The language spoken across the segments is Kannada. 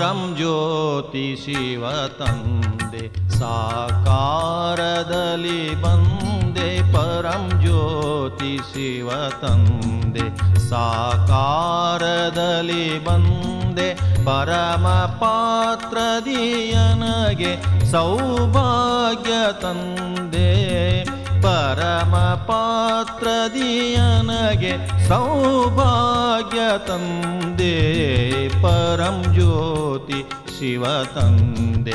ಪರಂ ಜ್ಯೋತಿ ಶಿವ ತಂದೆ ಸಾಕಾರದಲ್ಲಿ ಬಂದೆ ಪರಂ ಜ್ಯೋತಿ ಶಿವ ತಂದೆ ಸಾಕಾರದಲ್ಲಿ ಬಂದೆ ಪರಮ ಪಾತ್ರದಿಯನಗೆ ಸೌಭಾಗ್ಯ ತಂದೆ ಪರಮ ಪಾತ್ರದಿಯನಗೆ ಸೌಭಾಗ್ಯ ತಂದೆ ಪರಂ ಜ್ಯೋತಿ ಶಿವ ತಂದೆ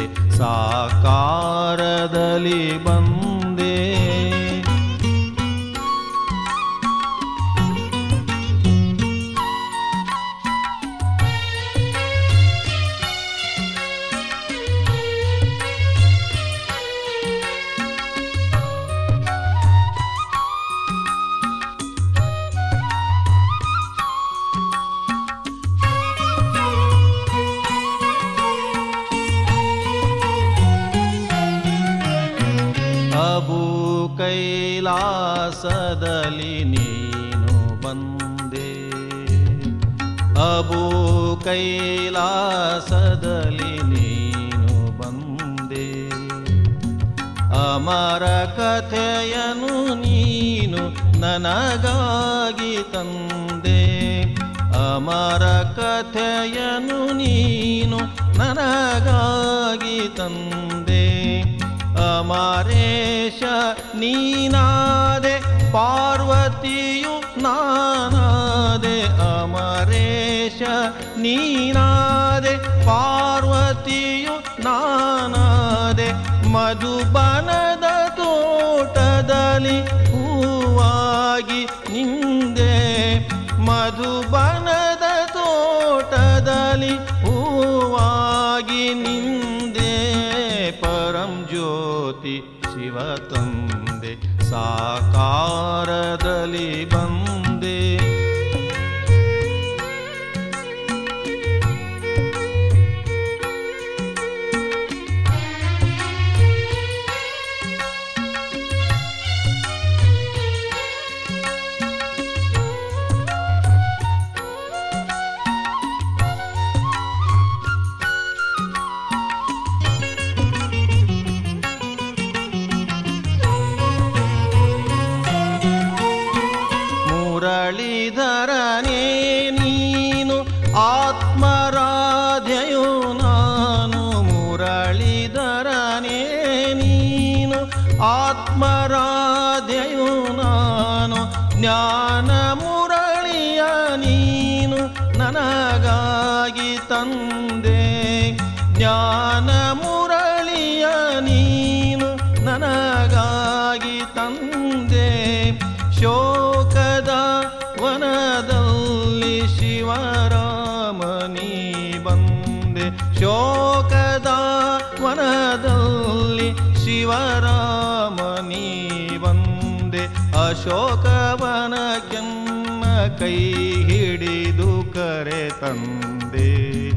ಸಾಕಾರದಲ್ಲಿ ಬಂದೆ ಅಬು ಕೈಲಾಸದಲ್ಲಿ ನೀನು ಬಂದೆ ಅಬು ಕೈಲಾಸದಲ್ಲಿ ನೀನು ಬಂದೆ ಅಮರ ಕಥೆಯನು ನೀನು ನನಗಾಗಿ ತಂದೆ ಅಮರ ಕಥೆಯನು ನೀನು ನನಗಾಗಿ ತಂದೆ ಅಮರೇಶ ನೀನಾದೆ ಪಾರ್ವತಿಯು ನಾನಾದೆ ಅಮರೇಶ ನೀನಾದೆ ಪಾರ್ವತಿಯು ನಾನಾದೆ ಮಧುಬನದ ತೋಟದಲ್ಲಿ ಹೂವಾಗಿ ನಿಂದೆ ಮಧುಬನದ ತೋಟದಲ್ಲಿ ಹೂವಾಗಿ ನಿಂದೆ ಪರಂ ಜ್ಯೋತಿ ಶಿವ ತಂದೆ ಸಾಕಾರದಲ್ಲಿ ಬಂದೆ ಮುರಳೀಧರನೇ ನೀನು ಆತ್ಮರಾಧ್ಯಯು ನಾನು ಮುರಳೀಧರನೇ ನೀನು ಆತ್ಮರಾಧ್ಯಯು ನಾನು ಜ್ಞಾನ ಮುರಳಿಯ ನೀನು ನನಗಾಗಿ ತಂದೆ ಜ್ಞಾನ ಮುರಳಿಯ ನೀನು ನನಗಾಗಿ ತಂದೆ ಶೋಕದ ವನದಲ್ಲಿ ಶಿವರಾಮನಿ ಬಂದೆ ಶೋಕದ ವನದಲ್ಲಿ ಶಿವರಾಮನಿ ಬಂದೆ ಅಶೋಕವನ ಕೆನ್ನ ಕೈ ಹಿಡಿದು ಕರೆ ತಂದೆ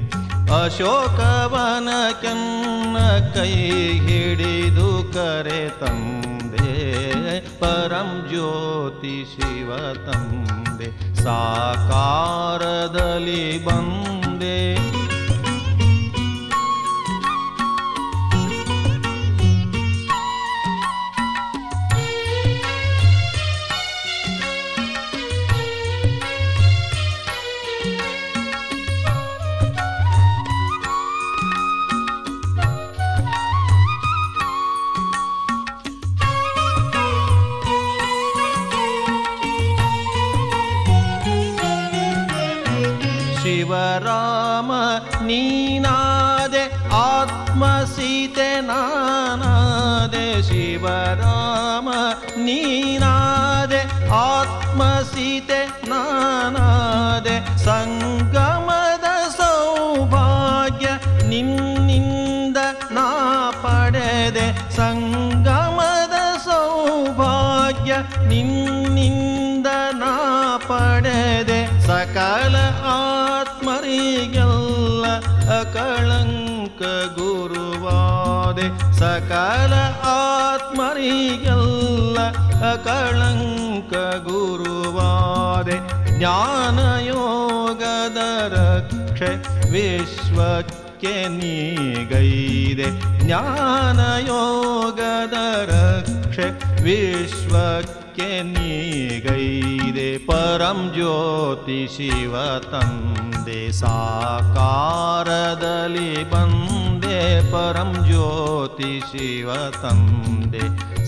ಅಶೋಕವನ ಕೆನ್ನ ಕೈ ಹಿಡಿದು ಕರೆ ತಂದೆ ಪರಂ ಜ್ಯೋತಿ ಶಿವ ತಂದೆ ಸಾಕಾರದಲ್ಲಿ ಬಂದೆ ಶಿವರಾಮ ನೀನಾದೆ ಆತ್ಮ ಸೀತೆ ನಾನಾದೆ ಶಿವರಾಮ ನೀನಾದೆ ಆತ್ಮ ಸೀತೆ ನಾನಾದೆ ಸಂಗಮದ ಸೌಭಾಗ್ಯ ನಿನ್ನಿಂದ ನಾ ಪಡೆದೆ ಸಂಗಮದ ಸೌಭಾಗ್ಯ ನಿನ್ನಿಂದ ನಾ ಪಡೆದೆ ಸಕಲ ಆತ್ಮರಿಗೆಲ್ಲ ಅಕಳಂಕ ಗುರುವಾದೆ ಸಕಲ ಆತ್ಮರಿಗೆಲ್ಲ ಅಕಳಂಕ ಗುರುವಾದೆ ಜ್ಞಾನಯೋಗದ ರಕ್ಷೆ ವಿಶ್ವಕ್ಕೆ ವಿಶ್ವಕ್ಕೆ ನೀಗೈದೆ ಜ್ಞಾನಯೋಗದ ರಕ್ಷೆ ವಿಶ್ವಕ್ಕೆ ನೀಗೈದೆ ಪರಂ ಜ್ಯೋತಿ ಶಿವ ತಂದೆ ಸಾಕಾರದಲ್ಲಿ ಬಂದೆ ಪರಂ ಜ್ಯೋತಿ ಶಿವ ತಂದೆ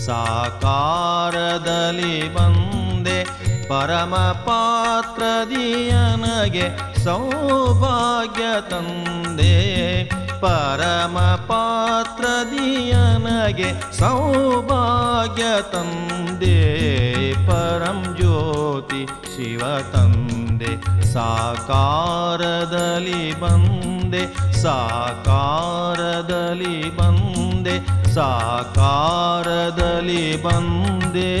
ಸಾಕಾರದಲ್ಲಿ ಬಂದೆ ಪರಮ ಪಾತ್ರದಿಯನಗೆ ಸೌಭಾಗ್ಯ ತಂದೆ ಪರಮ ಪಾತ್ರದಿಯನಗೆ ಸೌಭಾಗ್ಯ ತಂದೆ ಪರಂ ಜ್ಯೋತಿ ಶಿವ ತಂದೆ ಸಾಕಾರದಲ್ಲಿ ಬಂದೆ ಸಾಕಾರದಲ್ಲಿ ಬಂದೆ ಸಾಕಾರದಲ್ಲಿ ಬಂದೆ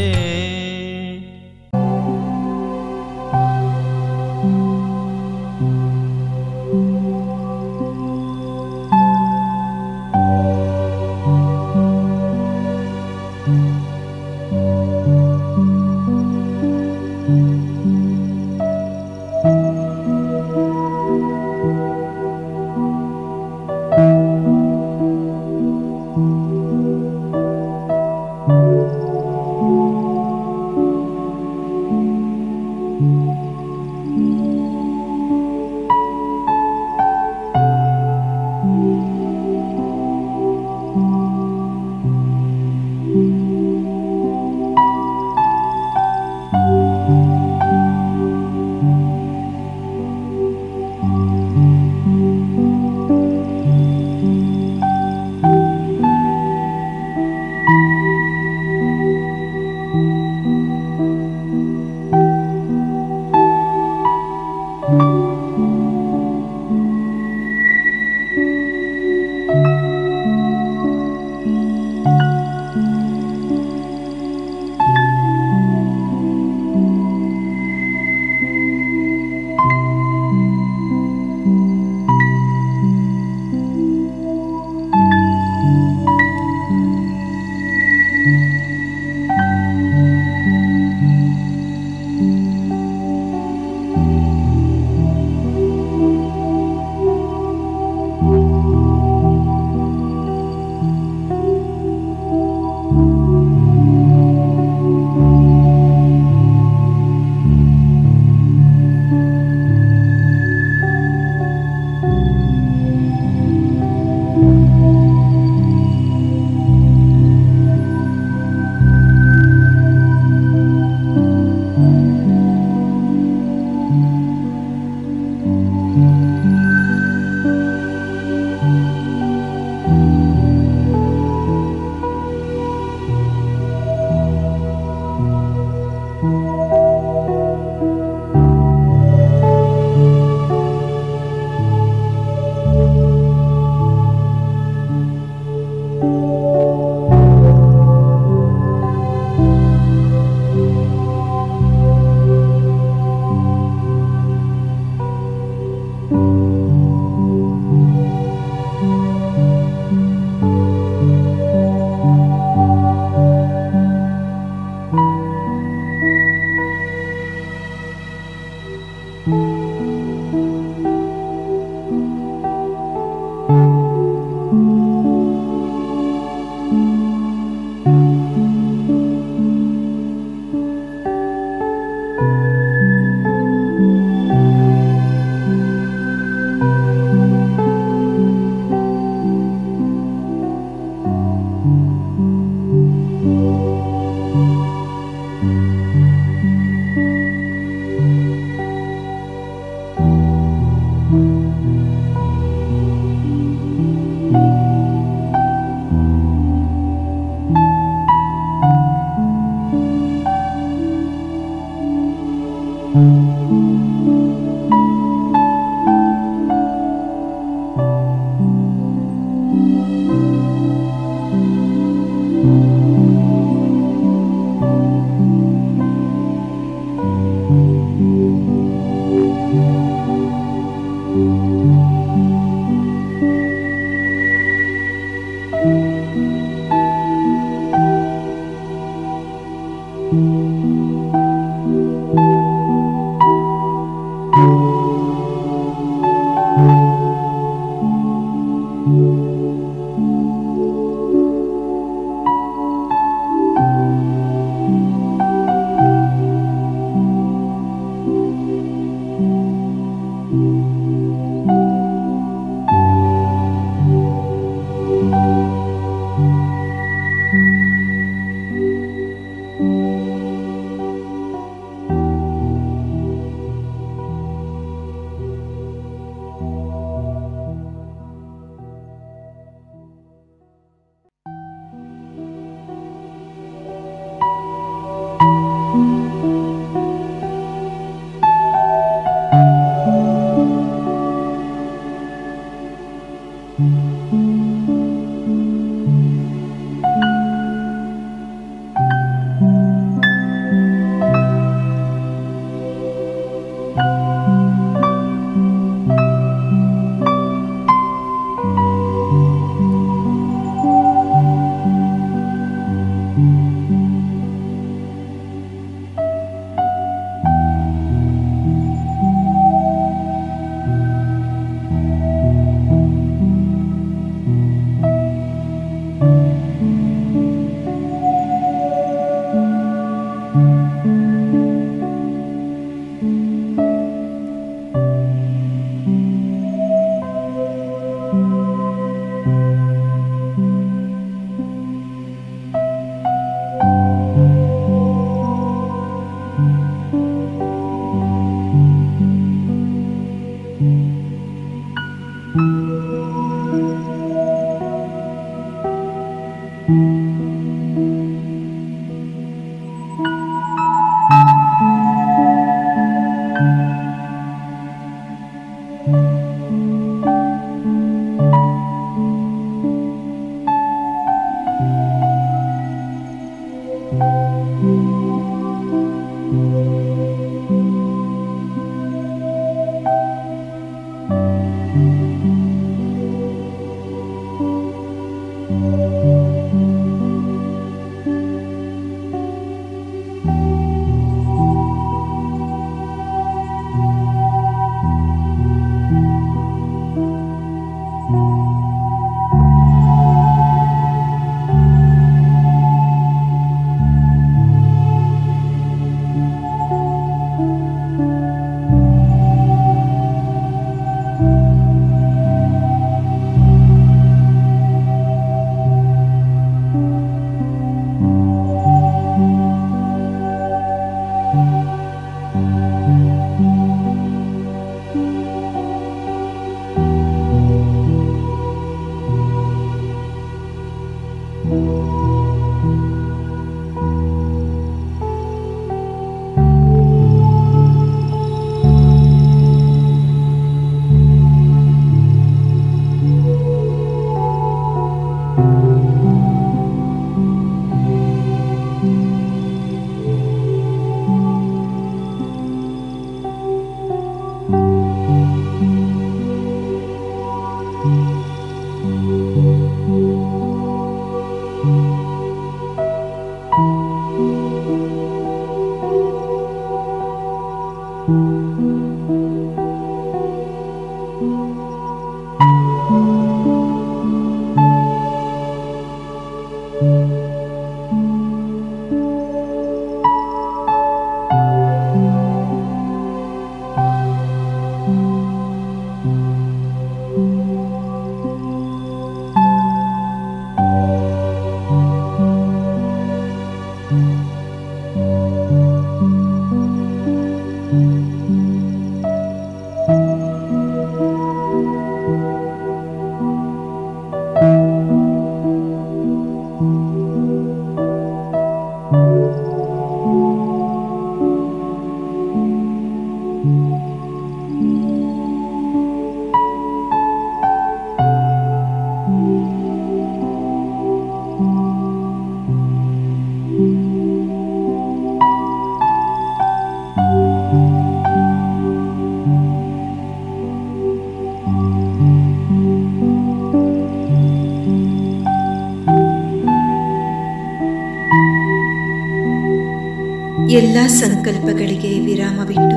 ಎಲ್ಲ ಸಂಕಲ್ಪಗಳಿಗೆ ವಿರಾಮವಿಟ್ಟು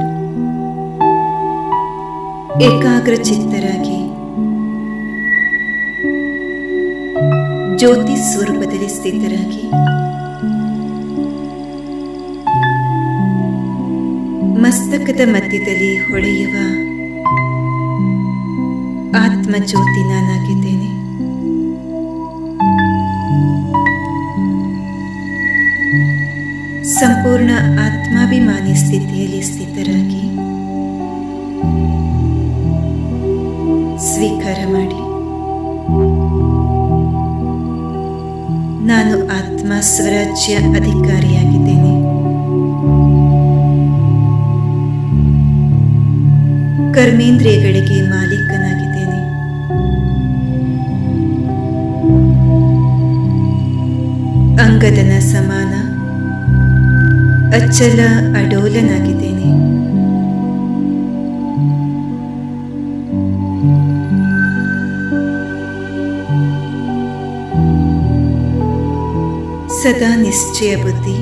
ಏಕಾಗ್ರ ಚಿತ್ತರಾಗಿ ಜ್ಯೋತಿ ಸ್ವರೂಪದಲ್ಲಿ ಸ್ಥಿತರಾಗಿ ಮಸ್ತಕದ ಮಧ್ಯದಲ್ಲಿ ಹೊಳೆಯುವ ಆತ್ಮ ಜ್ಯೋತಿ ನಾನಾಗಿದ್ದೇನೆ ಸಂಪೂರ್ಣ ಆತ್ಮಾಭಿಮಾನಿ ಸ್ಥಿತಿಯಲ್ಲಿ ಸ್ಥಿತರಾಗಿ ಸ್ವೀಕಾರ ಮಾಡಿ ನಾನು ಆತ್ಮ ಸ್ವರಾಜ್ಯ ಅಧಿಕಾರಿಯಾಗಿದ್ದೇನೆ ಕರ್ಮೇಂದ್ರಿಯಗಳಿಗೆ ಮಾಲೀಕನಾಗಿದ್ದೇನೆ ಅಂಗದನ ಸಮಾನ ಅಚ್ಚಲ ಅಡೋಲನಾಗಿದ್ದೇನೆ ಸದಾ ನಿಶ್ಚಯ ಬುದ್ಧಿ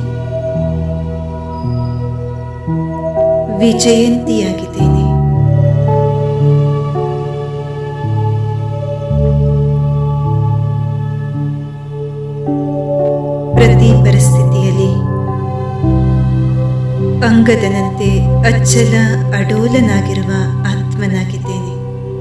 ವಿಜಯಂತಿಯಾಗಿದ್ದೇನೆ ಪ್ರತಿ ಪರಿಸ್ಥಿತಿಯಲ್ಲಿ ಅಂಗದನಂತೆ ಅಚ್ಚಲ ಅಡೋಲನಾಗಿರುವ ಆತ್ಮನಾಗಿದ್ದೇನೆ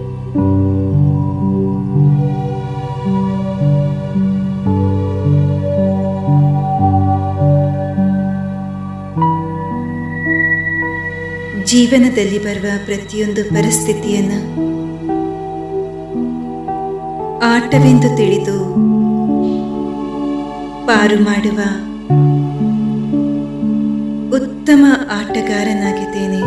ಜೀವನದಲ್ಲಿ ಬರುವ ಪ್ರತಿಯೊಂದು ಪರಿಸ್ಥಿತಿಯನ್ನು ಆಟವೆಂದು ತಿಳಿದು ಪಾರು ಮಾಡುವ ಉತ್ತಮ ಆಟಗಾರನಾಗಿದ್ದೇನೆ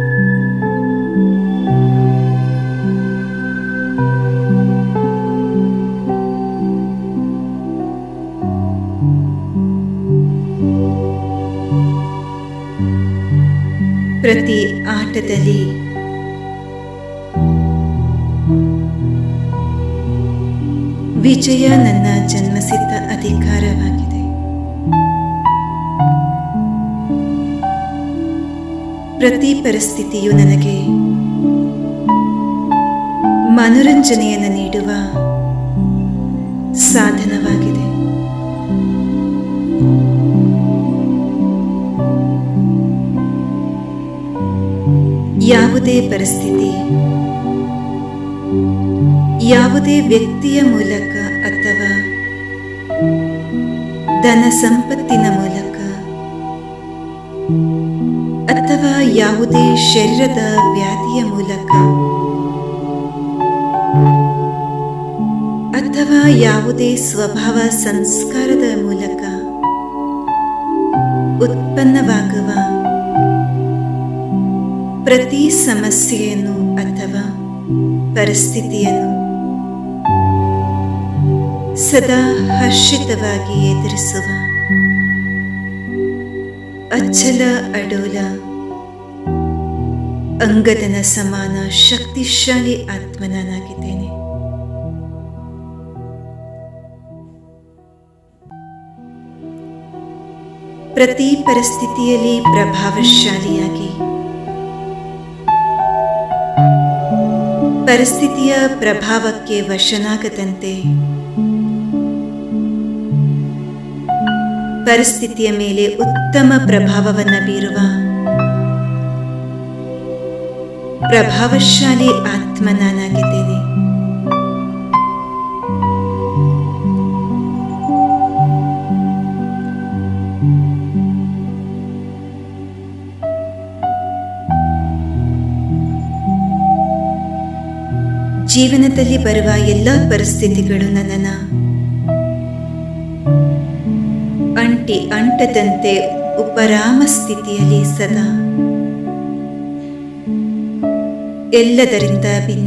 ಪ್ರತಿ ಆಟದಲ್ಲಿ ವಿಜಯ ನನ್ನ ಜನ್ಮಸಿದ್ಧ ಅಧಿಕಾರವಾಗಿದೆ ಪ್ರತಿ ಪರಿಸ್ಥಿತಿಯು ನನಗೆ ಮನೋರಂಜನೆಯನ್ನು ನೀಡುವ ಸಾಧನವಾಗಿದೆ ಯಾವುದೇ ಪರಿಸ್ಥಿತಿ ಯಾವುದೇ ವ್ಯಕ್ತಿಯ ಮೂಲಕ ಅಥವಾ ಧನ ಸಂಪತ್ತಿನ ಮೂಲಕ ಅಥವಾ ಯಾವುದೇ ಶರೀರದ ವ್ಯಾಧಿಯ ಮೂಲಕ ಅಥವಾ ಯಾವುದೇ ಸ್ವಭಾವ ಸಂಸ್ಕಾರದ ಮೂಲಕ ಉತ್ಪನ್ನವಾಗುವ ಪ್ರತಿ ಸಮಸ್ಯೆಯನ್ನು ಅಥವಾ ಪರಿಸ್ಥಿತಿಯನ್ನು ಸದಾ ಹರ್ಷಿತವಾಗಿ ಎದುರಿಸುವ ಅಚ್ಚಲ ಅಡೋಲ ಅಂಗದನ ಸಮಾನ ಶಕ್ತಿಶಾಲಿ ಆತ್ಮನಾಗಿದ್ದೇನೆ ಪ್ರತಿ ಪರಿಸ್ಥಿತಿಯಲ್ಲಿ ಪ್ರಭಾವಶಾಲಿಯಾಗಿ ಪರಿಸ್ಥಿತಿಯ ಪ್ರಭಾವಕ್ಕೆ ವಶನಾಗದಂತೆ ಪರಿಸ್ಥಿತಿಯ ಮೇಲೆ ಉತ್ತಮ ಪ್ರಭಾವವನ್ನು ಬೀರುವ ಪ್ರಭಾವಶಾಲಿ ಆತ್ಮ ನಾನಾಗಿದ್ದೇನೆ ಜೀವನದಲ್ಲಿ ಬರುವ ಎಲ್ಲ ಪರಿಸ್ಥಿತಿಗಳು ನನ್ನನ್ನು ಅಂಟಿ ಅಂಟದಂತೆ ಉಪರಾಮ ಸ್ಥಿತಿಯಲ್ಲಿ ಸದಾ ಎಲ್ಲದರಿಂದ ಭಿನ್ನ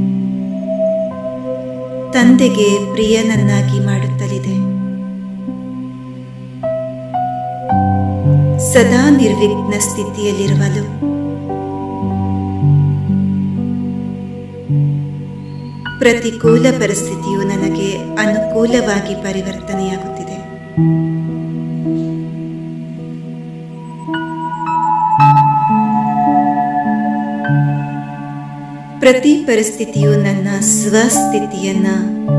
ತಂದೆಗೆ ಪ್ರಿಯನನ್ನಾಗಿ ಮಾಡುತ್ತಲಿದೆ ಸದಾ ನಿರ್ವಿಘ್ನ ಸ್ಥಿತಿಯಲ್ಲಿರುವಲು ಪ್ರತಿಕೂಲ ಪರಿಸ್ಥಿತಿಯು ನನಗೆ ಅನುಕೂಲವಾಗಿ ಪರಿವರ್ತನೆಯಾಗುತ್ತಿದೆ ಪ್ರತಿ ಪರಿಸ್ಥಿತಿಯು ನನ್ನ ಸ್ವಸ್ಥಿತಿಯನ್ನ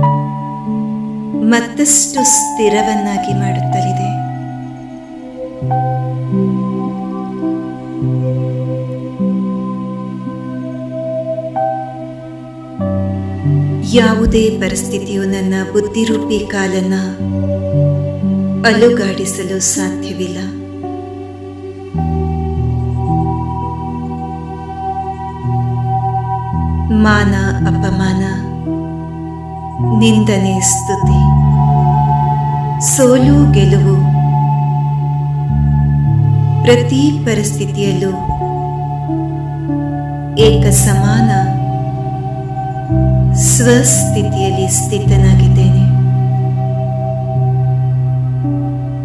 ಮತ್ತಷ್ಟು ಸ್ಥಿರವನ್ನಾಗಿ ಮಾಡುತ್ತಲಿದೆ ಯಾವುದೇ ಪರಿಸ್ಥಿತಿಯು ನನ್ನ ಬುದ್ಧಿರೂಪಿ ಕಾಲನ್ನ ಅಲುಗಾಡಿಸಲು ಸಾಧ್ಯವಿಲ್ಲ ಮಾನ ಅಪಮಾನ ನಿಂದನೆ ಸ್ತುತಿ ಸೋಲು ಗೆಲುವು ಪ್ರತಿ ಪರಿಸ್ಥಿತಿಯಲ್ಲೂ ಏಕ ಸಮಾನ ಸ್ವಸ್ಥಿತಿಯಲ್ಲಿ ಸ್ಥಿತನಾಗಿದ್ದೇನೆ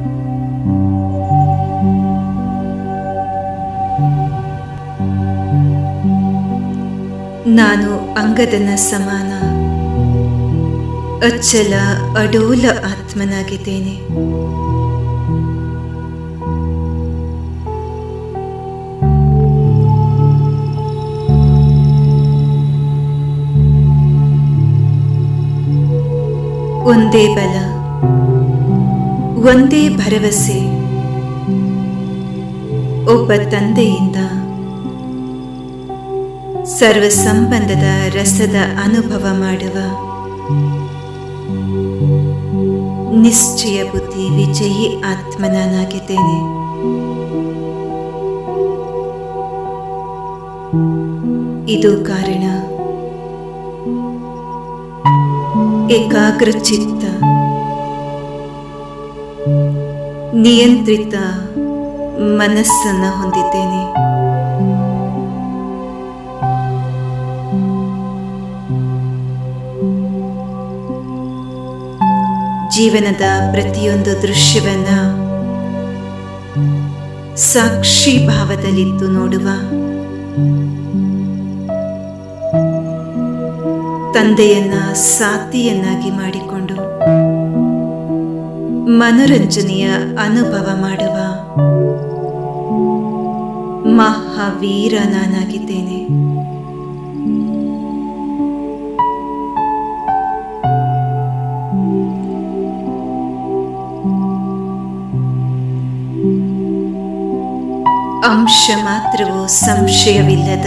ನಾನು ಅಂಗದನ ಸಮಾನ ಅಚ್ಚಲ ಅಡೋಲ ಆತ್ಮನಾಗಿದ್ದೇನೆ ಒಂದೇ ಬಲ ಒಂದೇ ಭರವಸೆ ಒಬ್ಬ ತಂದೆಯಿಂದ ಸರ್ವ ಸಂಬಂಧದ ರಸದ ಅನುಭವ ಮಾಡುವ ನಿಶ್ಚಯ ಬುದ್ಧಿ ವಿಜಯಿ ಆತ್ಮನಾಗಿದ್ದೇನೆ ಇದು ಕಾರಣ ಏಕಾಗ್ರ ಚಿತ್ತ ನಿಯಂತ್ರಿತ ಮನಸ್ಸನ್ನು ಹೊಂದಿದ್ದೇನೆ ಜೀವನದ ಪ್ರತಿಯೊಂದು ದೃಶ್ಯವನ್ನ ಸಾಕ್ಷಿ ಭಾವದಲ್ಲಿದ್ದು ನೋಡುವ ತಂದೆಯನ್ನ ಸಾತಿಯನ್ನಾಗಿ ಮಾಡಿಕೊಂಡು ಮನೋರಂಜನೆಯ ಅನುಭವ ಮಾಡುವ ಮಹಾವೀರ ನಾನಾಗಿದ್ದೇನೆ ಅಂಶ ಮಾತ್ರವೂ ಸಂಶಯವಿಲ್ಲದ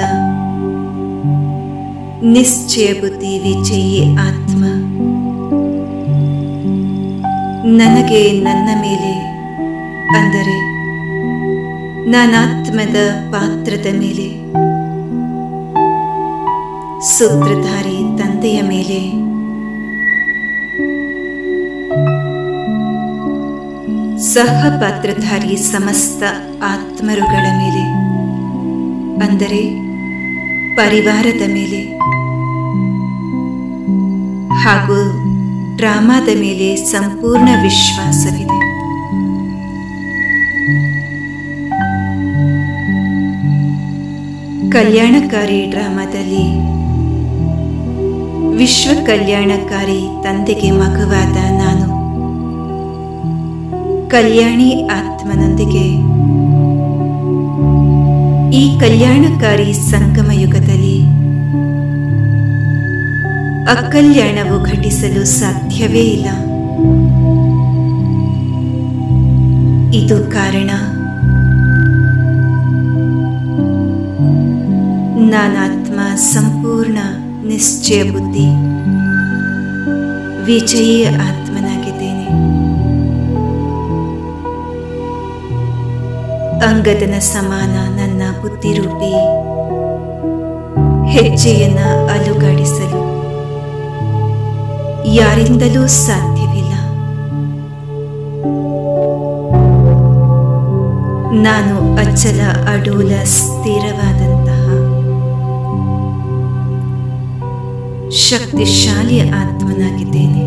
ನಿಶ್ಚಯ ಬುದ್ಧಿ ವಿಜಯಿ ಆತ್ಮ ನನಗೆ ನನ್ನ ಮೇಲೆ ಅಂದರೆ ನಾನಾತ್ಮದ ಪಾತ್ರದ ಮೇಲೆ ಸೂತ್ರಧಾರಿ ತಂದೆಯ ಮೇಲೆ ಸಹ ಪಾತ್ರಧಾರಿ ಸಮಸ್ತ ಆತ್ಮರುಗಳ ಮೇಲೆ ಅಂದರೆ ಪರಿವಾರದ ಮೇಲೆ ಹಾಗೂ ಡ್ರಾಮಾದ ಮೇಲೆ ಸಂಪೂರ್ಣ ವಿಶ್ವಾಸವಿದೆ ಕಲ್ಯಾಣಕಾರಿ ಡ್ರಾಮಾದಲ್ಲಿ ವಿಶ್ವ ಕಲ್ಯಾಣಕಾರಿ ತಂದೆಗೆ ಮಗುವಾದ ನಾನು ಕಲ್ಯಾಣಿ ಆತ್ಮನೊಂದಿಗೆ ಈ ಕಲ್ಯಾಣಕಾರಿ ಸಂಗಮ ಯುಗದಲ್ಲಿ ಅಕಲ್ಯಾಣವು ಘಟಿಸಲು ಸಾಧ್ಯವೇ ಇಲ್ಲ ಇದು ಕಾರಣ ನಾನಾತ್ಮ ಸಂಪೂರ್ಣ ನಿಶ್ಚಯ ಬುದ್ಧಿ ವಿಜಯಿ ಆತ್ಮನಾಗಿದ್ದೇನೆ ಅಂಗದನ ಸಮಾನ ನನ್ನ ಬುದ್ಧಿರೂಪಿ ಹೆಜ್ಜೆಯನ್ನ ಅಲುಗಾಡಿಸಲು ಯಾರಿಂದಲೂ ಸಾಧ್ಯವಿಲ್ಲ ನಾನು ಅಚ್ಚಲ ಅಡೂಲ ಸ್ಥಿರವಾದಂತಹ ಶಕ್ತಿಶಾಲಿ ಆತ್ಮನಾಗಿದ್ದೇನೆ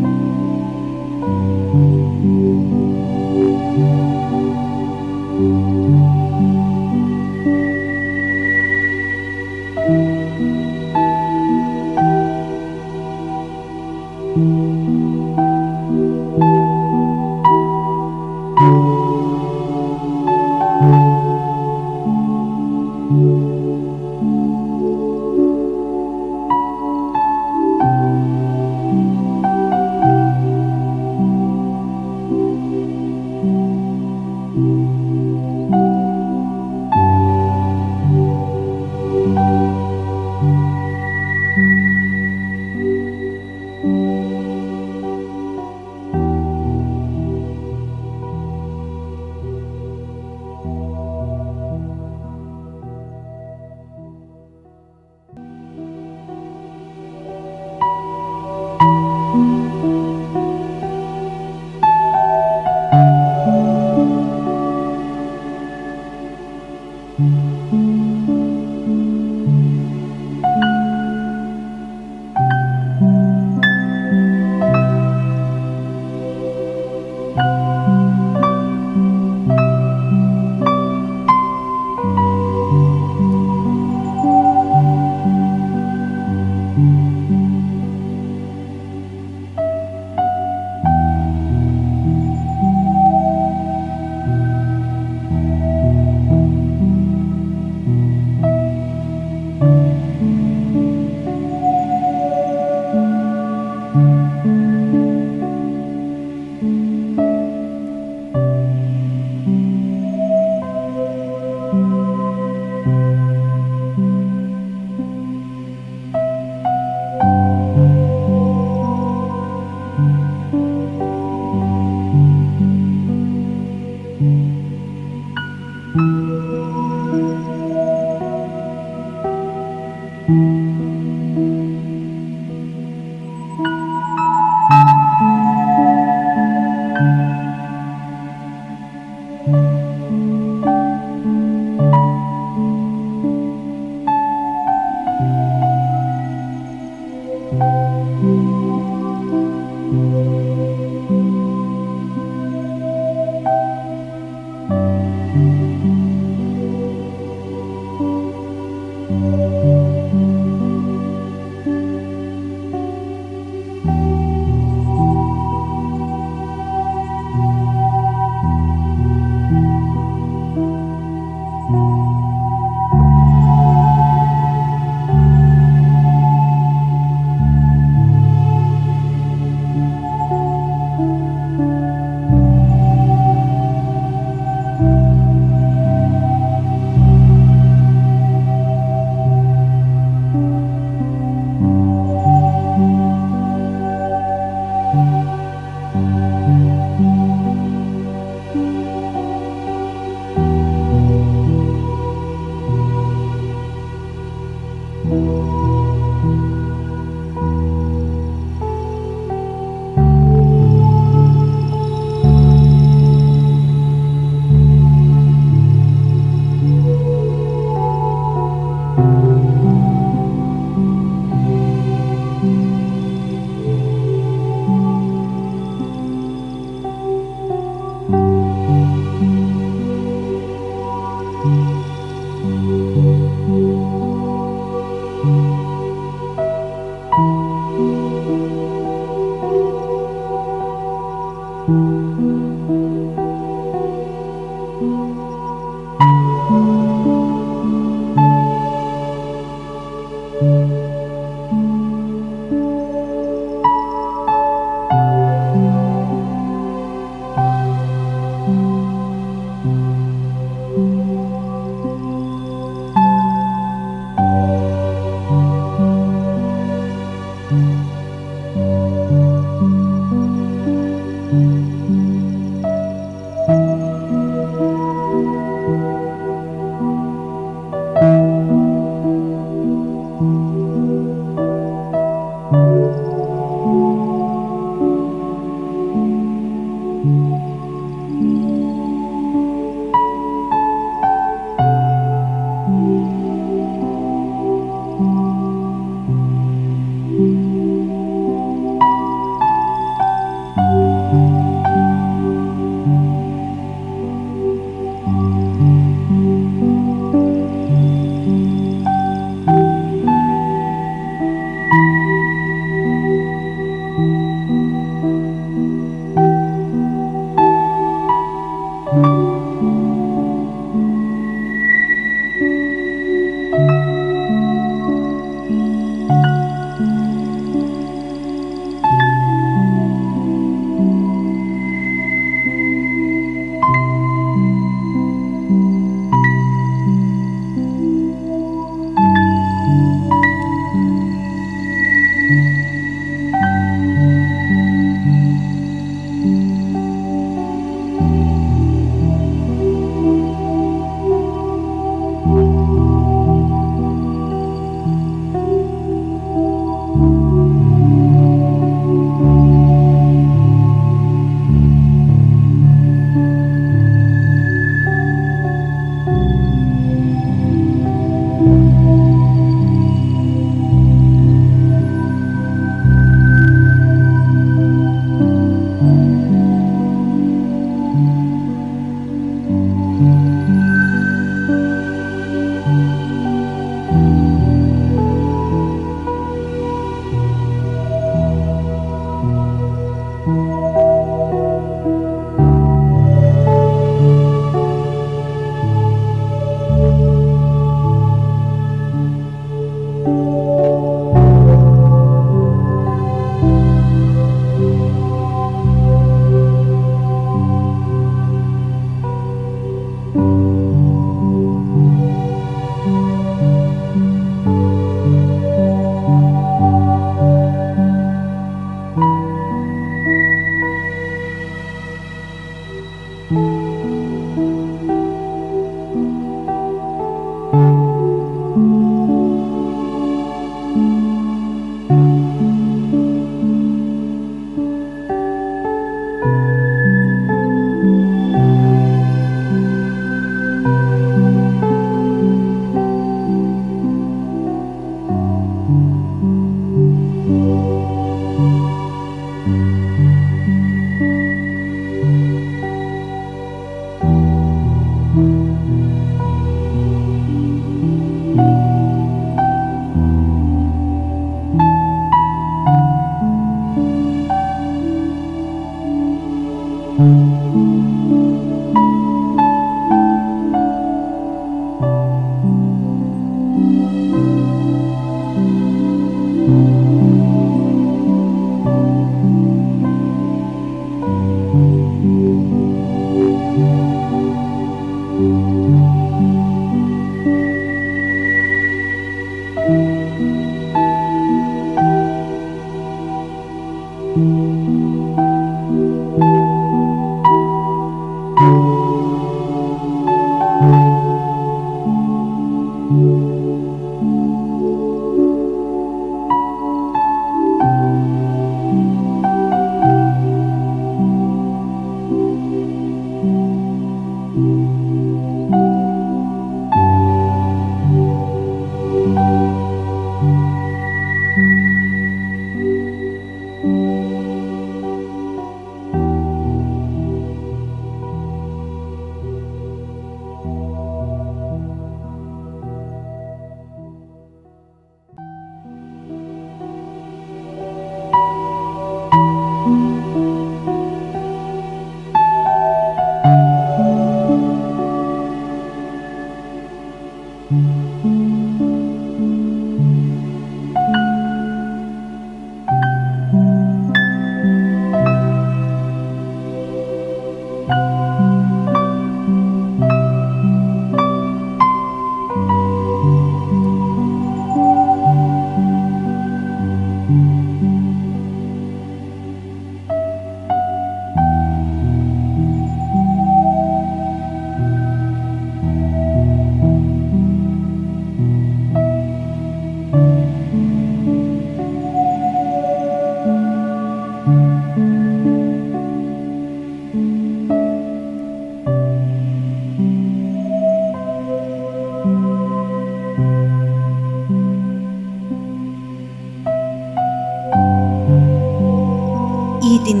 ಈ ದಿನ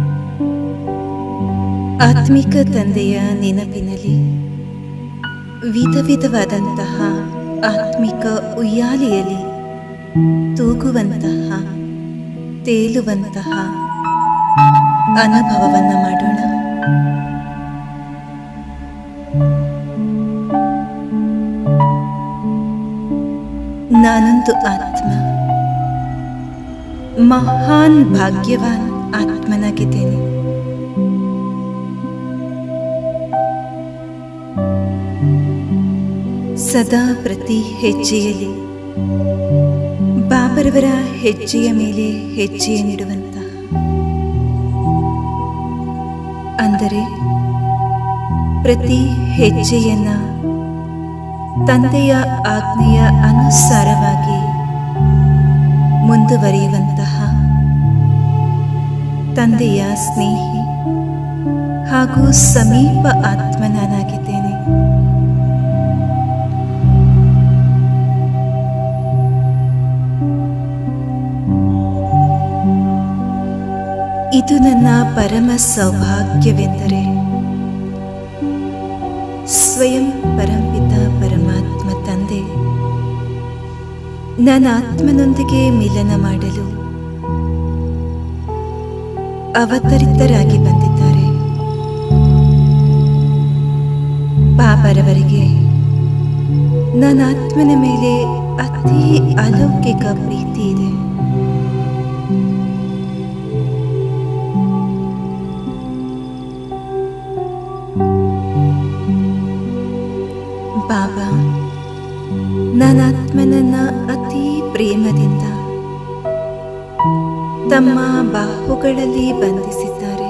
ಆತ್ಮಿಕ ತಂದೆಯ ನೆನಪಿನಲ್ಲಿ ವಿಧ ವಿಧವಾದಂತಹ ಆತ್ಮಿಕ ಉಯ್ಯಾಲೆಯಲ್ಲಿ ತೂಗುವಂತಹ ತೇಲುವಂತಹ ಅನುಭವವನ್ನು ಮಾಡೋಣ ನಾನೊಂದು ಆತ್ಮ ಮಹಾನ್ ಭಾಗ್ಯವಾನ್ ಆತ್ಮನಾಗಿದ್ದೇನೆ ಸದಾ ಪ್ರತಿ ಹೆಜ್ಜೆಯಲ್ಲಿ ಬಾಬರವರ ಹೆಜ್ಜೆಯ ಮೇಲೆ ಹೆಜ್ಜೆಯನ್ನಿಡುವಂತಹ ಅಂದರೆ ಪ್ರತಿ ಹೆಜ್ಜೆಯನ್ನ ತಂದೆಯ ಆಜ್ಞೆಯ ಅನುಸಾರವಾಗಿ ಮುಂದುವರಿಯುವಂತಹ ತಂದೆಯ ಸ್ನೇಹಿ ಹಾಗೂ ಸಮೀಪ ಆತ್ಮ ನಾನಾಗಿದ್ದೇನೆ ಇದು ನನ್ನ ಪರಮ ಸೌಭಾಗ್ಯವೆಂದರೆ ಸ್ವಯಂ ಪರಂಪಿತ ಪರಮಾತ್ಮ ತಂದೆ ನನ್ನ ಆತ್ಮನೊಂದಿಗೆ ಮಿಲನ ಮಾಡಲು ಅವತರಿತರಾಗಿ ಬಂದಿದ್ದಾರೆ ಬಾಬರವರಿಗೆ ನನ್ನ ಆತ್ಮನ ಮೇಲೆ ಅತಿ ಅಲೌಕಿಕ ಪ್ರೀತಿ ಇದೆ ಬಾಬಾ ನನ್ನ ಆತ್ಮನನ್ನ ಅತಿ ಪ್ರೇಮದಿಂದ ತಮ್ಮ ಬಾಹುಗಳಲ್ಲಿ ಬಂಧಿಸಿದ್ದಾರೆ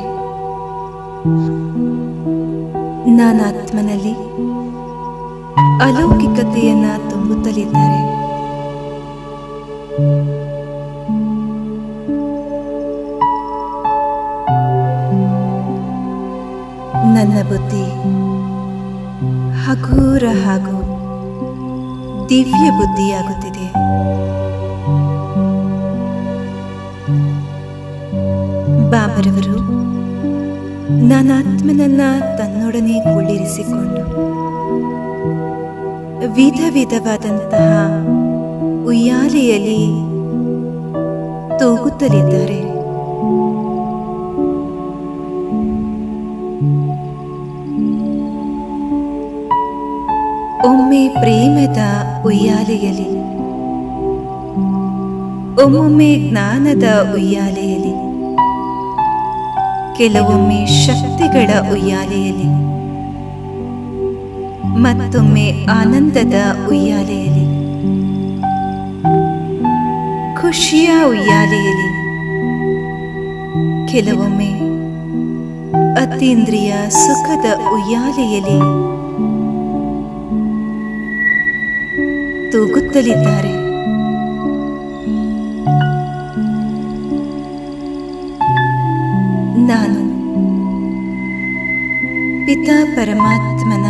ನನ್ನ ಆತ್ಮನಲ್ಲಿ ಅಲೌಕಿಕತೆಯನ್ನ ತುಂಬುತ್ತಲಿದ್ದಾರೆ ನನ್ನ ಬುದ್ಧಿ ಹಗೂರ ಹಾಗೂ ದಿವ್ಯ ಬುದ್ಧಿಯಾಗುತ್ತಿದೆ ಬಾಬರವರು ನನ್ನ ಆತ್ಮನನ್ನ ತನ್ನೊಡನೆ ಕುಳ್ಳಿರಿಸಿಕೊಂಡು ವಿಧ ವಿಧವಾದಂತಹ ಉಯ್ಯಾಲೆಯಲ್ಲಿ ತೂಗುತ್ತಲಿದ್ದಾರೆ ಒಮ್ಮೆ ಪ್ರೇಮದ ಉಯ್ಯಾಲೆಯಲ್ಲಿ ಒಮ್ಮೊಮ್ಮೆ ಜ್ಞಾನದ ಉಯ್ಯಾಲೆಯಲ್ಲಿ ಕೆಲವೊಮ್ಮೆ ಶಕ್ತಿಗಳ ಉಯ್ಯಾಲೆಯಲ್ಲಿ ಮತ್ತೊಮ್ಮೆ ಆನಂದದ ಉಯ್ಯಾಲೆಯಲ್ಲಿ ಖುಷಿಯ ಉಯ್ಯಾಲೆಯಲ್ಲಿ ಕೆಲವೊಮ್ಮೆ ಅತೀಂದ್ರಿಯ ಸುಖದ ಉಯ್ಯಾಲೆಯಲ್ಲಿ ತೂಗುತ್ತಲಿದ್ದಾರೆ ನಾನು ಪಿತಾ ಪರಮಾತ್ಮನ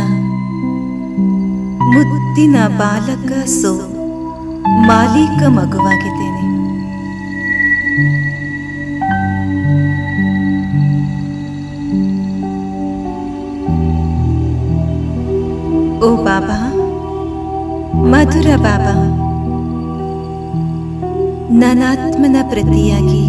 ಮುದ್ದಿನ ಬಾಲಕ ಸೋ ಮಾಲೀಕ ಮಗುವಾಗಿದ್ದೇನೆ ಓ ಬಾಬಾ ಮಧುರ ಬಾಬಾ ನನಾತ್ಮನ ಪ್ರತಿಯಾಗಿ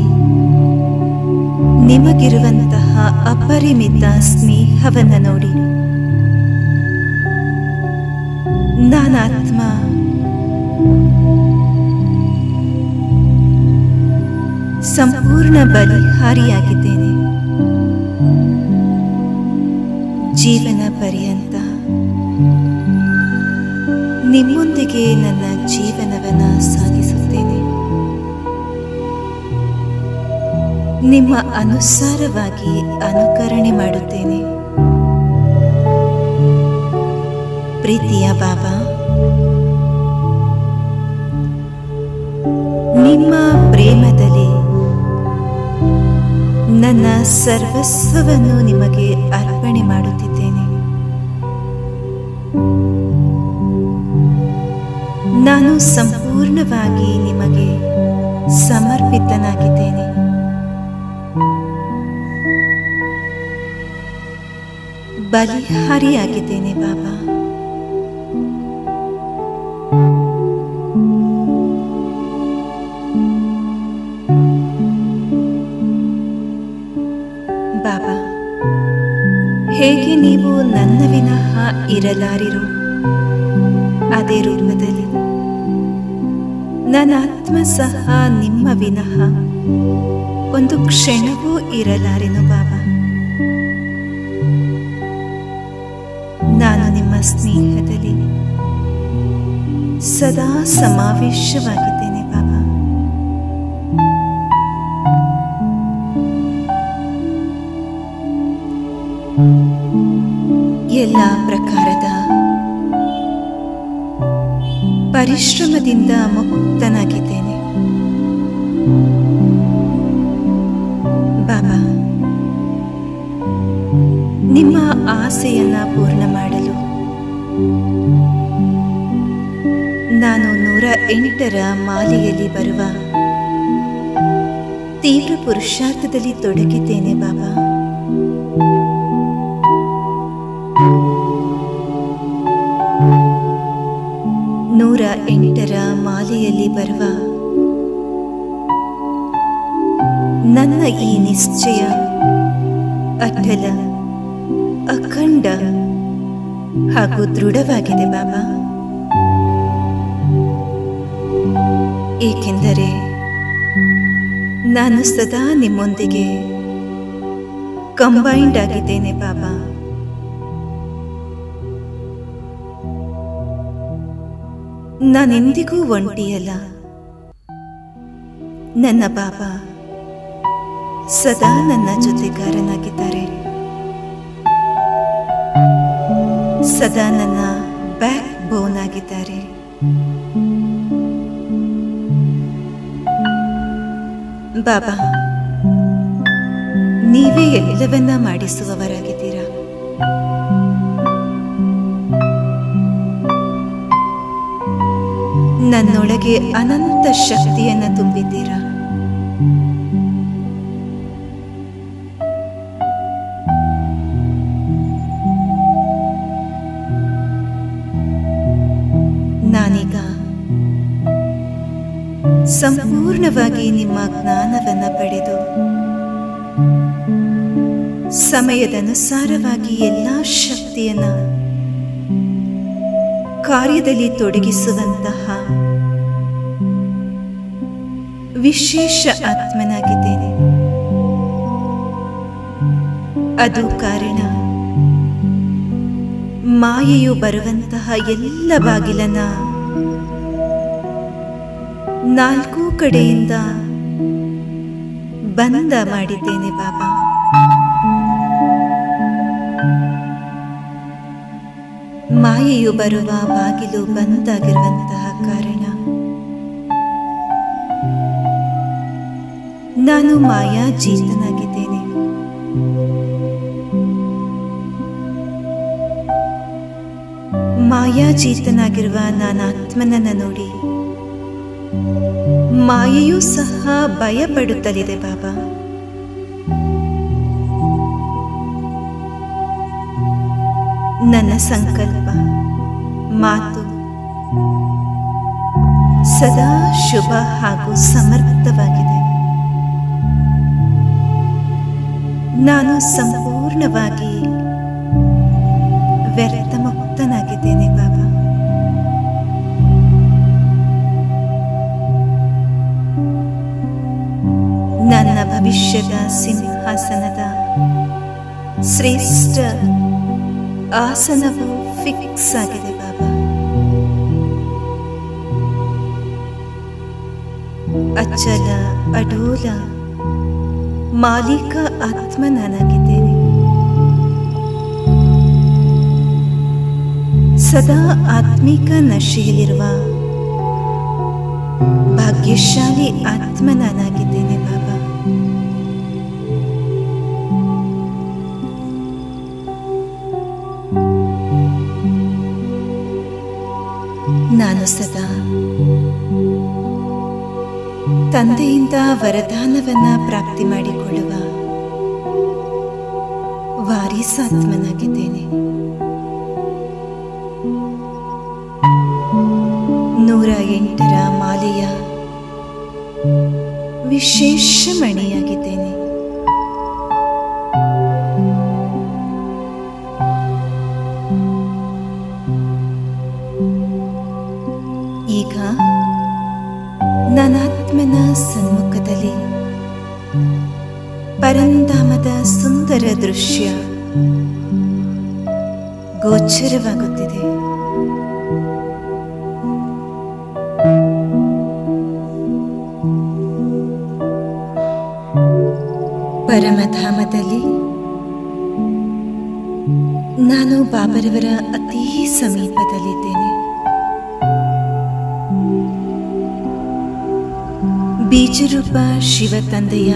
ನಿಮಗಿರುವಂತಹ ಅಪರಿಮಿತ ಸ್ನೇಹವನ್ನು ನೋಡಿ ನಾನಾತ್ಮ ಸಂಪೂರ್ಣ ಬಲಿಹಾರಿಯಾಗಿದ್ದೇನೆ ಜೀವನ ಪರ್ಯಂತ ನಿಮ್ಮೊಂದಿಗೆ ನನ್ನ ಜೀವನವನ್ನ ಸಾಗಿಸುತ್ತೇನೆ ನಿಮ್ಮ ಅನುಸಾರವಾಗಿ ಅನುಕರಣೆ ಮಾಡುತ್ತೇನೆ ಪ್ರೀತಿಯ ಬಾಬಾ ನಿಮ್ಮ ಪ್ರೇಮದಲ್ಲಿ ನನ್ನ ಸರ್ವಸ್ವವನ್ನು ನಿಮಗೆ ಅರ್ಪಣೆ ಮಾಡುತ್ತಿದ್ದೇನೆ ನಾನು ಸಂಪೂರ್ಣವಾಗಿ ನಿಮಗೆ ಸಮರ್ಪಿತನಾಗಿದ್ದೇನೆ ಬಲಿಹಾರಿಯಾಗಿದ್ದೇನೆ ಬಾಬಾ ಬಾಬಾ ಹೇಗೆ ನೀವು ನನ್ನ ವಿನಃ ಇರಲಾರಿರೋ ಅದೇ ರೂಪದಲ್ಲಿ ನನ್ನ ಆತ್ಮ ಸಹ ನಿಮ್ಮ ವಿನಃ ಒಂದು ಕ್ಷಣವೂ ಇರಲಾರೆನು ಬಾಬಾ ನಾನು ನಿಮ್ಮ ಸ್ನೇಹದಲ್ಲಿ ಸದಾ ಸಮಾವೇಶವಾಗಿದ್ದೇನೆ ಬಾಬಾ ಎಲ್ಲ ಪ್ರಕಾರದ ಪರಿಶ್ರಮದಿಂದ ಮುಕ್ತನಾಗಿದ್ದೇನೆ ಬಾಬಾ ನಿಮ್ಮ ಆಸೆಯನ್ನ ಪೂರ್ಣ ಮಾಡಲು ನಾನು ನೂರ ಎಂಟರ ಮಾಲೆಯಲ್ಲಿ ಬರುವ ತೀವ್ರ ಪುರುಷಾರ್ಥದಲ್ಲಿ ತೊಡಗಿದ್ದೇನೆ ಬಾಬಾ ನೂರ ಎಂಟರ ಮಾಲೆಯಲ್ಲಿ ಬರುವ ನನ್ನ ಈ ನಿಶ್ಚಯ ಅಟಲ ಅಖಂಡ ಹಾಗೂ ದೃಢವಾಗಿದೆ ಬಾಬಾ ಏಕೆಂದರೆ ನಾನು ಸದಾ ನಿಮ್ಮೊಂದಿಗೆ ಕಂಬೈಂಡ್ ಆಗಿದ್ದೇನೆ ಬಾಬಾ ನಾನೆಂದಿಗೂ ಒಂಟಿಯಲ್ಲ ನನ್ನ ಬಾಬಾ ಸದಾ ನನ್ನ ಜೊತೆಗಾರನಾಗಿದ್ದಾರೆ ಸದಾ ನನ್ನ ಬ್ಯಾಕ್ ಬೋನ್ ಆಗಿದ್ದಾರೆ ಬಾಬಾ ನೀವೇ ಎಲ್ಲವನ್ನ ಮಾಡಿಸುವವರಾಗಿದ್ದೀರಾ ನನ್ನೊಳಗೆ ಅನಂತ ಶಕ್ತಿಯನ್ನ ತುಂಬಿದ್ದೀರಾ ನಾನೀಗ ಸಂಪೂರ್ಣವಾಗಿ ನಿಮ್ಮ ಜ್ಞಾನವನ್ನ ಪಡೆದು ಸಮಯದನುಸಾರವಾಗಿ ಎಲ್ಲಾ ಶಕ್ತಿಯನ್ನ ಕಾರ್ಯದಲ್ಲಿ ತೊಡಗಿಸುವಂತಹ ವಿಶೇಷ ಆತ್ಮನಾಗಿದ್ದೇನೆ ಅದು ಕಾರಣ ಮಾಯೆಯು ಬರುವಂತಹ ಎಲ್ಲ ಬಾಗಿಲನ್ನ ನಾಲ್ಕು ಕಡೆಯಿಂದ ಬಂದ ಮಾಡಿದ್ದೇನೆ ಬಾಬಾ ಮಾಯೆಯು ಬರುವ ಬಾಗಿಲು ಬಂದಾಗಿರುವಂತಹ ಕಾರಣ ನಾನು ಮಾಯಾಜೀತನಾಗಿದ್ದೇನೆ ಮಾಯಾಜೀತನಾಗಿರುವ ನಾನು ಆತ್ಮನನ್ನ ನೋಡಿ ಮಾಯೆಯೂ ಸಹ ಭಯ ಪಡುತ್ತಲಿದೆ ಬಾಬಾ ನನ್ನ ಸಂಕಲ್ಪ ಮಾತು ಸದಾ ಶುಭ ಹಾಗೂ ಸಮರ್ಥವಾಗಿದೆ ನಾನು ಸಂಪೂರ್ಣವಾಗಿ ವ್ಯರ್ಥ ಮುಕ್ತನಾಗಿದ್ದೇನೆ ಬಾಬಾ ಭವಿಷ್ಯದ ಸಿಂಹಾಸನದ ಶ್ರೇಷ್ಠ ಆಸನವು ಫಿಕ್ಸ್ ಆಗಿದೆ ಬಾಬಾ ಅಚ್ಚಲ ಅಡೋಲ ಮಾಲೀಕ ಆತ್ಮ ನಾನಾಗಿದ್ದೇನೆ ಸದಾ ಆತ್ಮಿಕ ನಶೆಯಲ್ಲಿರುವ ಭಾಗ್ಯಶಾಲಿ ಆತ್ಮ ನಾನಾಗಿದ್ದೇನೆ ಬಾಬಾ ನಾನು ಸದಾ ತಂದೆಯಿಂದ ವರದಾನವನ್ನ ಪ್ರಾಪ್ತಿ ಮಾಡಿಕೊಳ್ಳುವ ವಾರಿಸಾತ್ಮನಾಗಿದ್ದೇನೆ ನೂರ ಎಂಟರ ಮಾಲೆಯ ವಿಶೇಷ ಮಣಿಯಾಗಿದ್ದೇನೆ ಈಗ ನನಾತ್ಮನ ಸನ್ಮುಖದಲ್ಲಿ ಪರಂಧಾಮದ ಸುಂದರ ದೃಶ್ಯ ಗೋಚರವಾಗುತ್ತಿದೆ ಪರಮಧಾಮದಲ್ಲಿ ನಾನು ಬಾಬರವರ ಅತೀ ಸಮೀಪದಲ್ಲಿದ್ದೇನೆ ಬೀಜರೂಪ ಶಿವ ತಂದೆಯ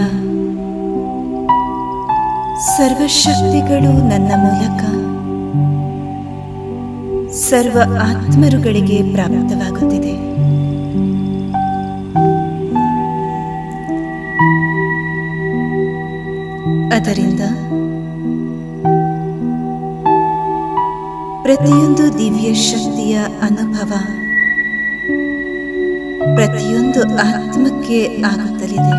ಸರ್ವಶಕ್ತಿಗಳು ನನ್ನ ಮೂಲಕ ಸರ್ವ ಆತ್ಮರುಗಳಿಗೆ ಪ್ರಾಪ್ತವಾಗುತ್ತಿದೆ ಅದರಿಂದ ಪ್ರತಿಯೊಂದು ದಿವ್ಯ ಶಕ್ತಿಯ ಅನುಭವ ಪ್ರತಿಯೊಂದು ಆತ್ಮಕ್ಕೆ ಆಗುತ್ತಲಿದೆ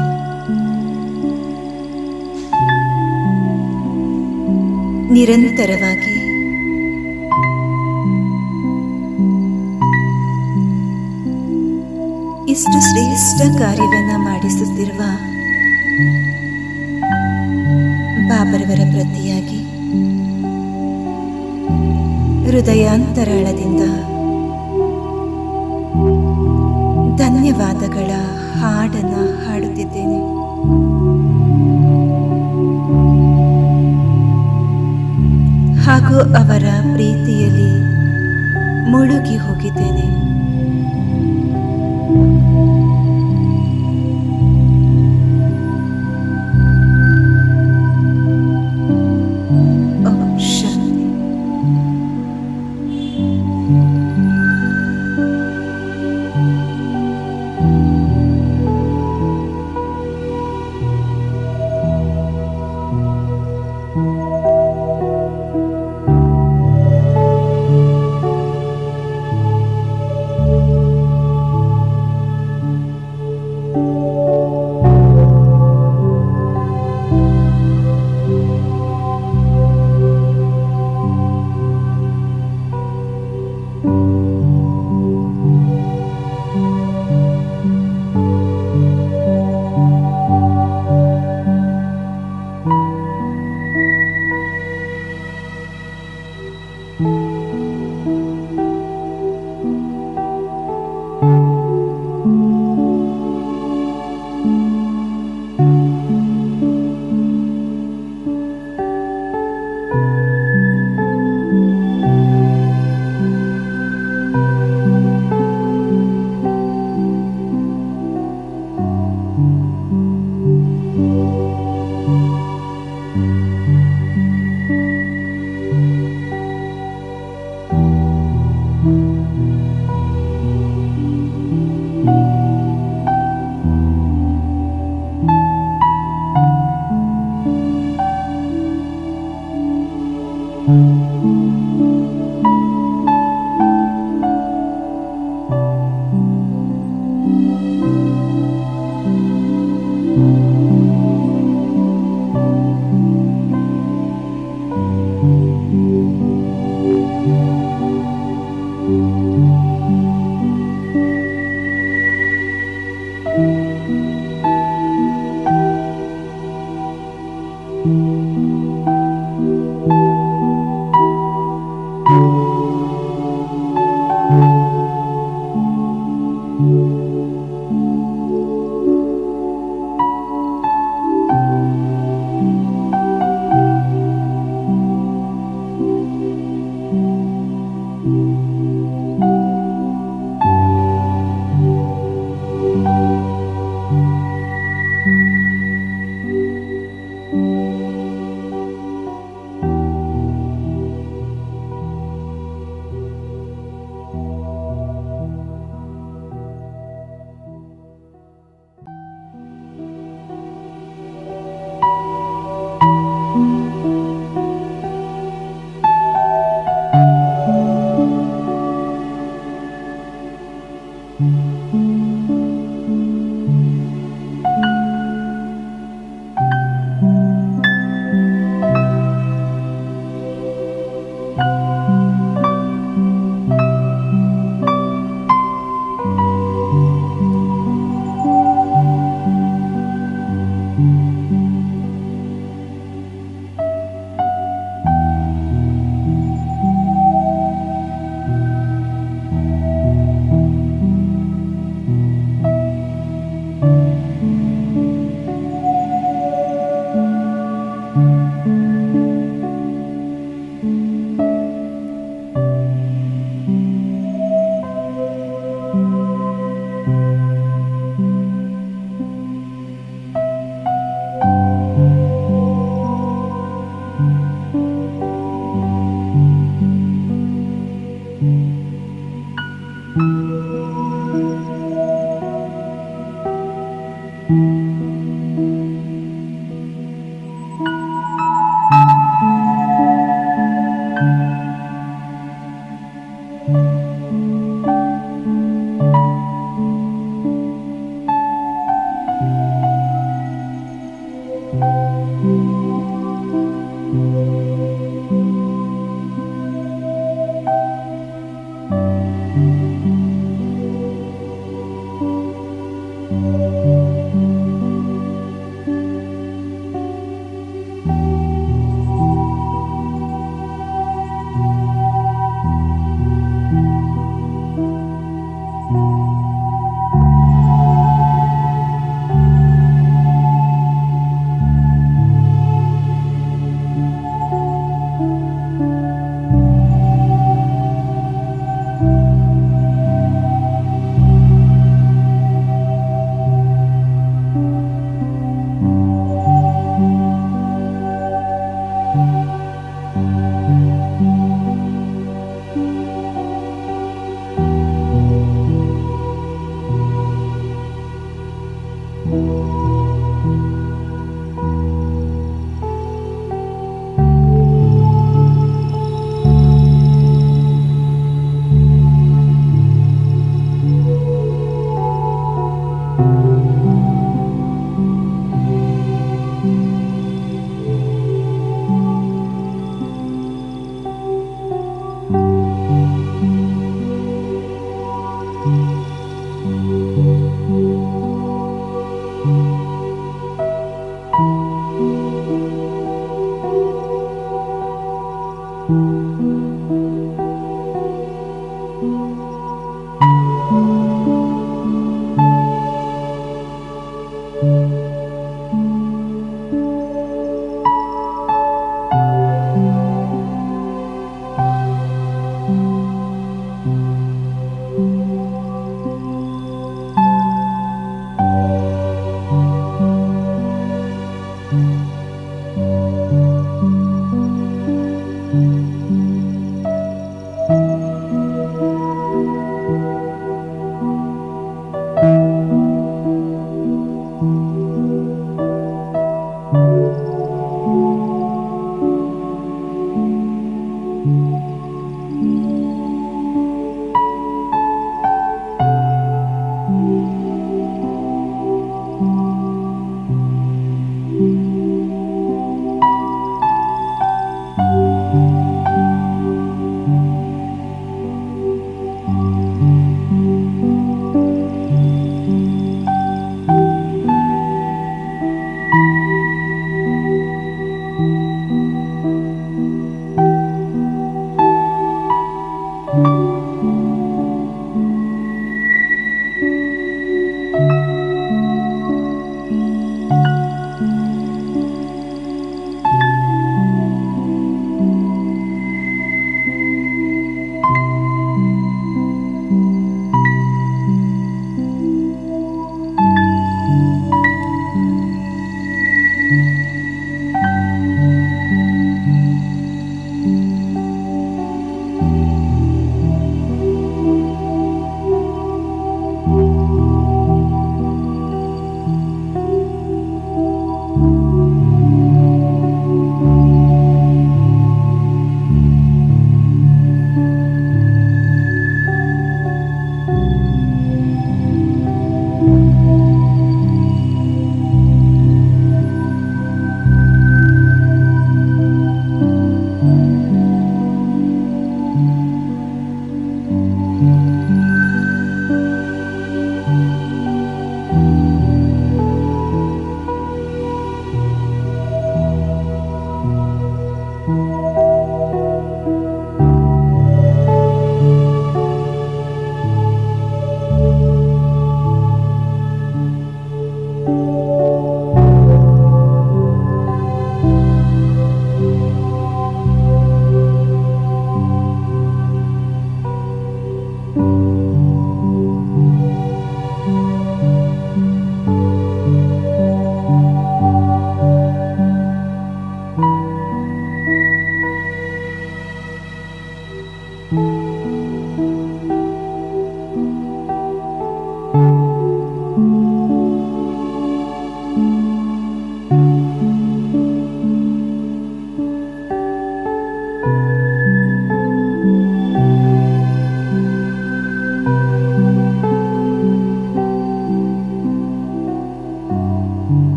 ನಿರಂತರವಾಗಿ ಇಷ್ಟು ಶ್ರೇಷ್ಠ ಕಾರ್ಯವನ್ನ ಮಾಡಿಸುತ್ತಿರುವ ಬಾಬರವರ ಪ್ರತಿಯಾಗಿ ಹೃದಯಾಂತರಾಳದಿಂದ ಧನ್ಯವಾದಗಳ ಹಾಡನ್ನ ಹಾಡುತ್ತಿದ್ದೇನೆ ಹಾಗೂ ಅವರ ಪ್ರೀತಿಯಲ್ಲಿ ಮುಳುಗಿ ಹೋಗಿದ್ದೇನೆ ಓಂ ಶಾಂತಿ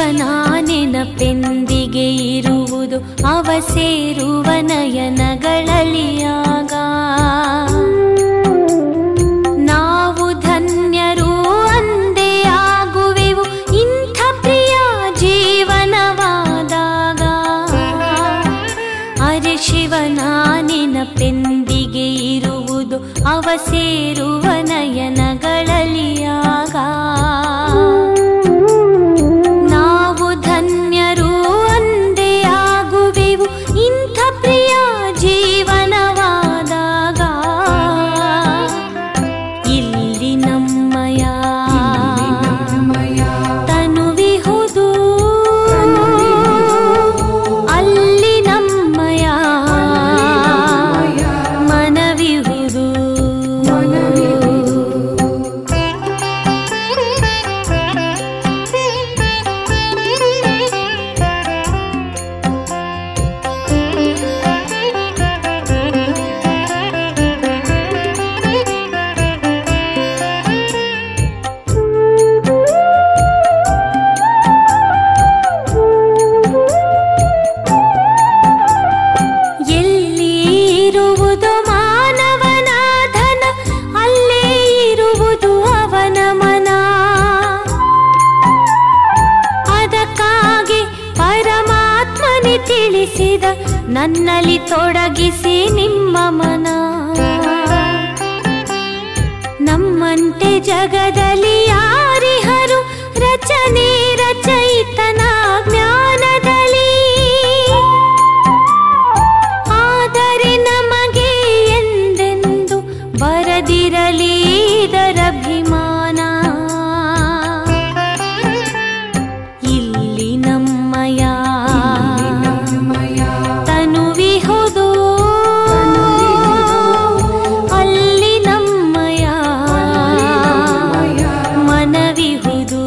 ಶಿವನ ನೆನಪೆಂದಿಗೆ ಇರುವುದು ಅವ ಸೇರುವ ನಯನಗಳಲ್ಲಿ ಆಗ ನಾವು ಧನ್ಯರು ಅಂದೇ ಆಗುವೆವು ಇಂಥ ಪ್ರಿಯ ಜೀವನವಾದಾಗ ಅರೆ ಶಿವನ ನೆನಪೆಂದಿಗೆ ಇರುವುದು ಅವ ಸೇರುವ ನಯನಗಳಲ್ಲಿ ಆಗ ನಾವು ಧನ್ಯರು ಅಂದೇ ಆಗುವೆವು ಇಂಥ ಪ್ರಿಯ ಜೀವನವಾದಾಗ ಇಲ್ಲಿ ನಮ್ಮಯ ತನುವಿಹುದು ಅಲ್ಲಿ ನಮ್ಮಯ ಮನವಿಹುದು ಎಲ್ಲಿ ಇರುವುದು ಮಾನವನ ಧನ ಅಲ್ಲೇ ಇರುವುದು ಅವನ ಮನ ಅದಕ್ಕಾಗಿ ಪರಮಾತ್ಮನೆ ತಿಳಿಸಿದ ನನ್ನಲ್ಲಿ ತೊಡಗಿಸಿ ನಿಮ್ಮ ಮನ ನಮ್ಮಂತೆ ಜಗದಲ್ಲಿ ಯಾರಿಹರು ರಚನೆ ರಚಯಿತನ ಜ್ಞಾನದಲ್ಲಿ ಆದರೆ ನಮಗೆ ಎಂದೆಂದು ಬರದಿರಲಿ ಇದರಭಿಮಾನ ಇಲ್ಲಿ ನಮ್ಮಯ ತನುವಿಹುದು ಅಲ್ಲಿ ನಮ್ಮಯ ಮನವಿಹುದು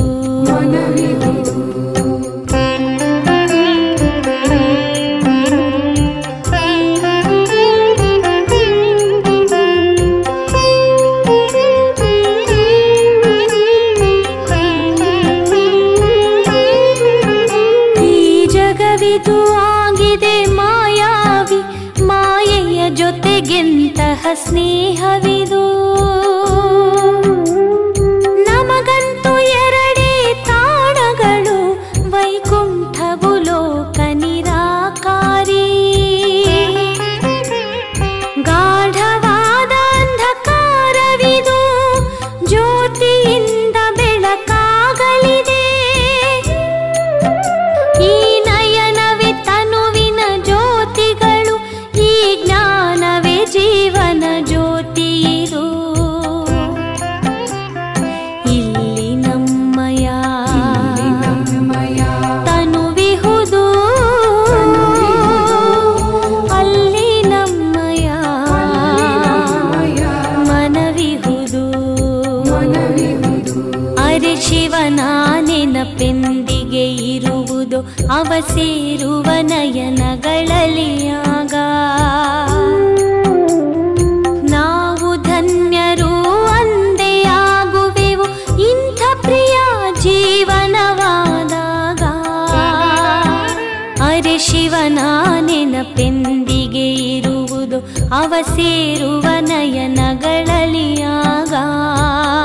ಈ ಜಗವಿದು ಆಗಿದೆ ಮಾಯಾವಿ ಮಾಯೆಯ ಜೊತೆಗೆಂತಹ ಸ್ನೇಹವಿದು ನಮಗಂತೂ ಎರಡೇ ತಾಣಗಳು ವೈಕುಂಠವು ಲೋಕ ನಿರಾಕಾರಿ ಗಾಢವಾದ ಅಂಧಕಾರವಿದು ಜ್ಯೋತಿಯಿಂದ ಬೆಳಕಾಗಲಿದೆ ಈ ನಯನವೇ ತನುವಿನ ಜ್ಯೋತಿಗಳು ಈ ಜ್ಞಾನವೇ ಜೀವನ ಜ್ಯೋತಿ ಇದು ಇಲ್ಲಿ ನಮ್ಮಯ ತನುವಿಹುದು ಅಲ್ಲಿ ನಮ್ಮಯ ಮನವಿಹುದು ಅರೆ ಶಿವನ ನೆನಪೆಂದಿಗೆ ಇರುವುದು ಅವ ಸೇರುವ ನಯನಗಳಲ್ಲಿ ಆಗ ನಾವು ಧನ್ಯರು ಅಂದೇ ಆಗುವೆವು ಇಂಥ ಪ್ರಿಯ ಜೀವನವಾದಾಗ ಅರೆ ಶಿವನ ನೆನಪೆಂದಿಗೆ ಇರುವುದು ಅವ ಸೇರುವ ನಯನಗಳಲ್ಲಿ ಆಗ